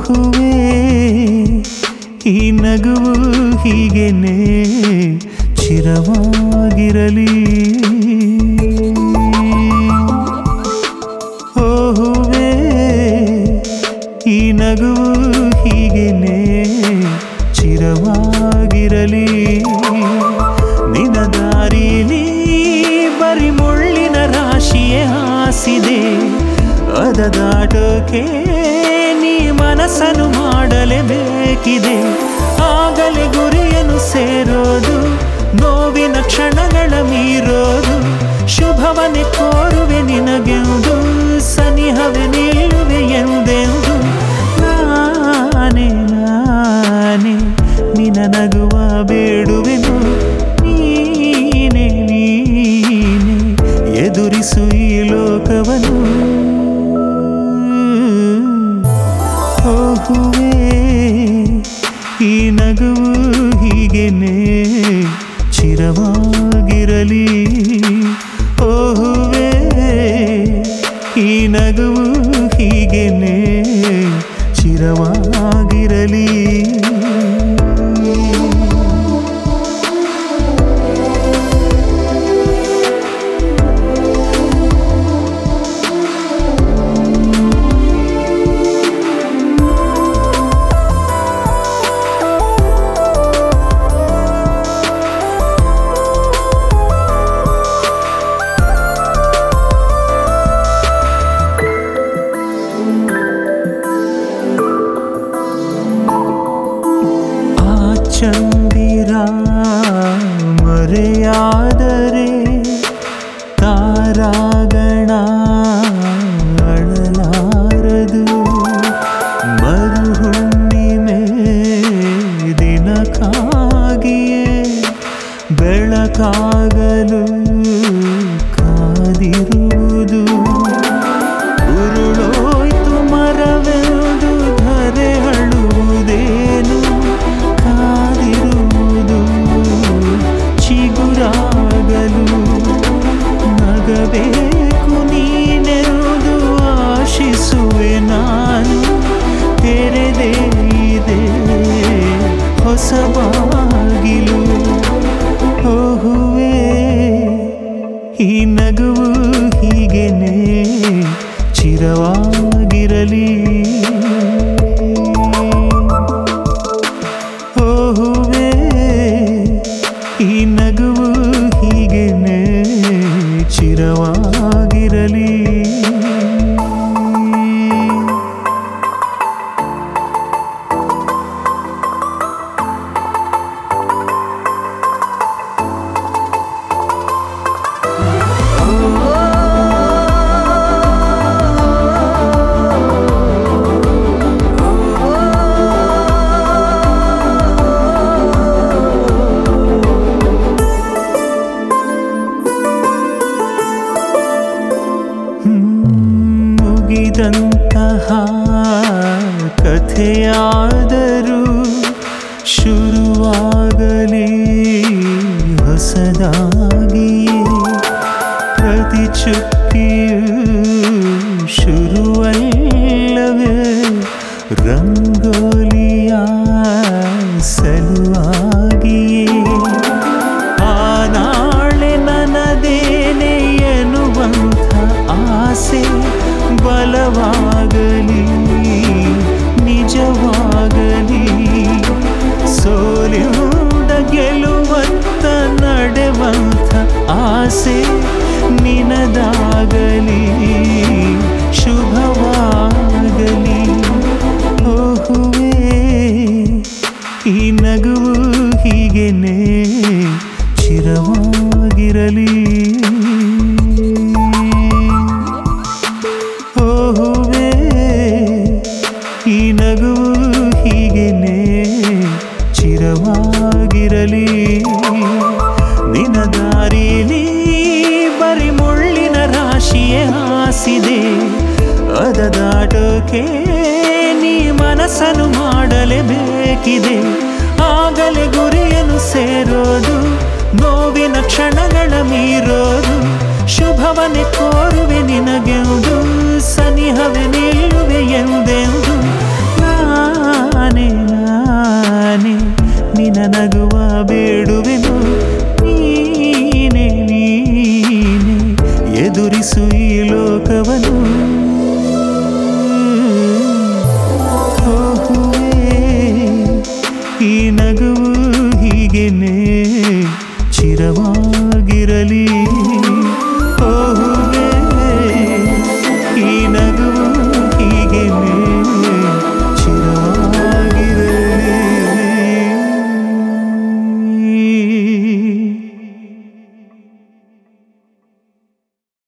ಓಹುವೆ ಈ ನಗುವು ಹೀಗೆನೆ ಚಿರವಾಗಿರಲಿ ಓಹುವೆ ಈ ನಗುವು ಹೀಗೆನೆ ಚಿರವಾಗಿರಲಿ ನಿನ ದಾರಿಲಿ ಬರಿ ಮುಳ್ಳಿನ ರಾಶಿಯೇ ಹಾಸಿದೆ ಅದ ದಾಟೋಕೆ ನೀ ಮನಸ್ಸನ್ನು ಮಾಡಲೇಬೇಕಿದೆ ಆಗಲೇ ಗುರಿಯನ್ನು ಸೇರೋದು ನೋವಿನ ಕ್ಷಣಗಳ ಮೀರೋದು ಶುಭವನ್ನೇ ಕೋರುವೆ ನಿನಗೆಂದು ಸನಿಹವೇ ನಿಲ್ಲುವೆ ಎಂದೆಂದು ನಾನೇ ನಾನೇ ನಿನ ನಗುವ ಬೇಡುವೆನು ನೀನೆ ನೀನೆ ಎದುರಿಸು ಈ ಲೋಕವನ್ನು ಓಹುವೆ ಈ ನಗುವು ಹೀಗೆನೆ ಚಿರವಾಗಿರಲಿ ಓಹುವೆ ಈ ನಗುವು ಹೀಗೆನೆ ಚಿರವಾಗಿರಲಿ ಆ ಚಂದಿರ ಮರೆಯಾದರೆ ತಾರಾಗಣ ಅಳಲಾರದು ಮರುಹುಣ್ಣಿಮೆ ದಿನಕ್ಕಾಗಿಯೇ ಬೆಳಕಾಗಲು ಕಾದಿರುವುದು ಉರುಳೋಯ್ತು ಮರವೆಂದು ಧರೆ ಅಳುವುದೇನು ಕಾದಿರುವುದು ಚಿಗುರಾಗಲು ನಗಬೇಕು ನೀನೆಂದು ಆಶಿಸುವೆ ನಾನು ತೆರೆದೇ ಇದೆ ಹೊಸ ಬಾಗಿಲು ಓಹುವೆ ಈ ನಗುವು ಹೀಗೆನೆ ಚಿರವಾಗಿರಲಿ ಓಹುವೆ ಈ ನಗುವು ಹೀಗೆನೆ ಚಿರವಾಗಿರಲಿ ಮುಗಿದಂತಹ ಕಥೆಯಾದರೂ ಶುರುವಾಗಲಿ ಹೊಸದಾಗಿಯೇ ಪ್ರತಿ ಚುಕ್ಕಿಯೂ ಶುರುವಲ್ಲವೇ ರಂಗೋಲಿಯ ಸಲುವಾಗಿಯೇ ಆ ನಾಳೆ ನನ್ನದೇನೆ ಎನ್ನುವಂಥ ಆಸೆ ಬಲವಾಗಲಿ ನಿಜವಾಗಲಿ ಸೋಲಿಂದ ಗೆಲುವತ್ತ ನಡೆವಂಥ ಆಸೆ ನಿನದಾಗಲಿ ಶುಭವಾಗಲಿ ಓಹುವೆ ಈ ನಗುವು ಹೀಗೆನೆ ಚಿರವಾಗಿರಲಿ ಓಹುವೆ ಈ ನಗುವು ಹೀಗೆನೆ ಚಿರವಾಗಿರಲಿ ನಿನ ದಾರಿಲಿ ಬರಿ ಮುಳ್ಳಿನ ರಾಶಿಯೇ ಹಾಸಿದೆ ಅದ ದಾಟೋಕೆ ನೀ ಮನಸ್ಸನ್ನು ಮಾಡಲೇಬೇಕಿದೆ ಆಗಲೇ ಗುರಿಯನ್ನು ಸೇರೋದು ನೋವಿನ ಕ್ಷಣಗಳ ಮೀರೋದು ಶುಭವನ್ನೇ ಕೋರುವೆ ನಿನಗೆಂದು ಸನಿಹವೇ ನಿಲ್ಲುವೆ ಎಂದೆಂದು